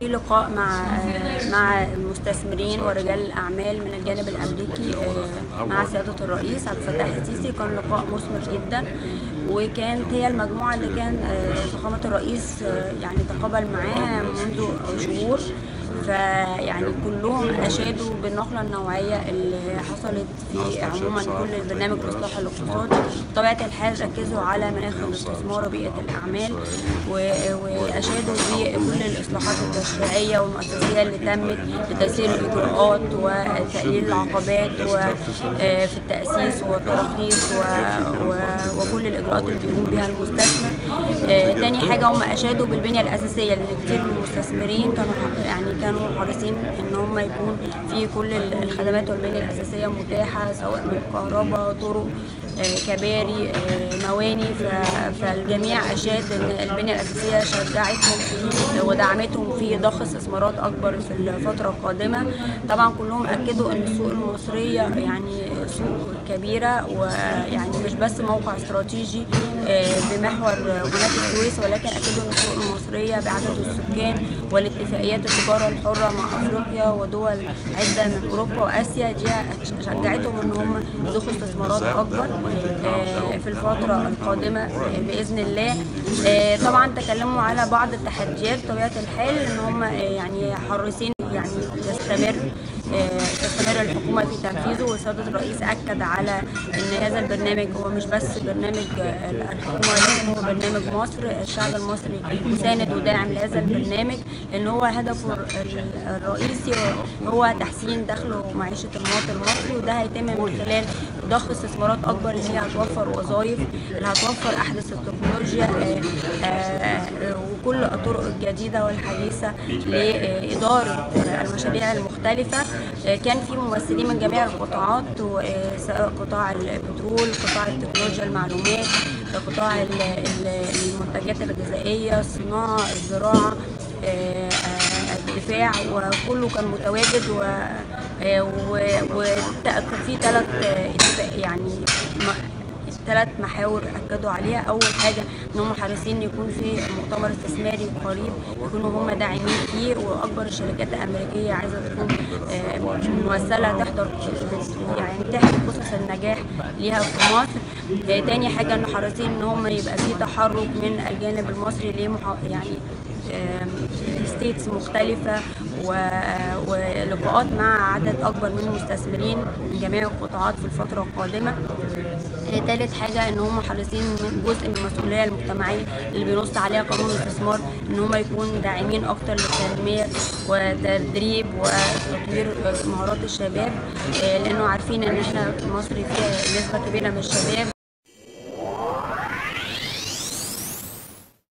في لقاء مع مع المستثمرين ورجال الاعمال من الجانب الامريكي مع سياده الرئيس عبد الفتاح السيسي كان لقاء مثمر جدا وكانت هي المجموعه اللي كان فخامه الرئيس يعني تقابل معاها منذ شهور فيعني كلهم اشادوا بالنقله النوعيه اللي حصلت في عموما كل البرنامج الاصلاح الاقتصادي بطبيعه الحال ركزوا على مناخ الاستثمار وبيئه الاعمال واشادوا بكل الاصلاحات التشريعيه والمؤسسيه اللي تمت لتسهيل الاجراءات وتقليل العقبات وفي التاسيس والتراخيص وكل الاجراءات اللي بيقوم بها المستثمر تاني حاجه هم اشادوا بالبنيه الاساسيه لان كتير من المستثمرين كانوا يعني كانوا حريصين ان هم يكون في كل الخدمات والبنيه الاساسيه متاحه سواء من كهرباء طرق كباري مواني فالجميع اشاد ان البنيه الاساسيه شجعتهم ودعمتهم في ضخ استثمارات اكبر في الفتره القادمه طبعا كلهم اكدوا ان السوق المصريه يعني سوق كبيره ويعني مش بس موقع استراتيجي بمحور قناه السويس ولكن اكدوا ان السوق المصريه بعدد السكان والاتفاقيات التجاره الحره مع افريقيا ودول عده من اوروبا واسيا دي شجعتهم ان هم يضخوا استثمارات اكبر في الفترة القادمة بإذن الله طبعا تكلموا على بعض التحديات بطبيعة الحال ان هم يعني حريصين يعني تستمر تستمر الحكومة في تنفيذه وسيادة الرئيس أكد على أن هذا البرنامج هو مش بس برنامج الحكومة ولكن هو برنامج مصر الشعب المصري مساند وداعم لهذا البرنامج لأن هو هدفه الرئيسي هو تحسين دخل ومعيشة المواطن المصري وده هيتم من خلال ضخ استثمارات أكبر اللي هي هتوفر وظائف اللي هتوفر أحدث التكنولوجيا وكل الطرق الجديدة والحديثة لإدارة المشاريع المختلفة كان في ممثلين من جميع القطاعات سواء قطاع البترول قطاع التكنولوجيا المعلومات قطاع المنتجات الغذائية الصناعة الزراعة الدفاع وكله كان متواجد و وكان في ثلاث يعني ثلاث محاور اكدوا عليها اول حاجه ان هم حريصين يكون في مؤتمر استثماري قريب يكونوا هم داعمين فيه واكبر الشركات الامريكيه عايزه تكون ممثله تحضر يعني تحكي قصص النجاح ليها في مصر تاني حاجه ان حريصين ان هم يبقى في تحرك من الجانب المصري لمحا يعني ستيتس مختلفة ولقاءات مع عدد أكبر من المستثمرين من جميع القطاعات في الفترة القادمة ثالث حاجة إن هم حريصين من جزء من المسؤولية المجتمعية اللي بينص عليها قانون الاستثمار إن هم يكونوا داعمين أكتر للتنمية وتدريب وتطوير مهارات الشباب لأنه عارفين إن إحنا في مصر فيها نسبة كبيرة من الشباب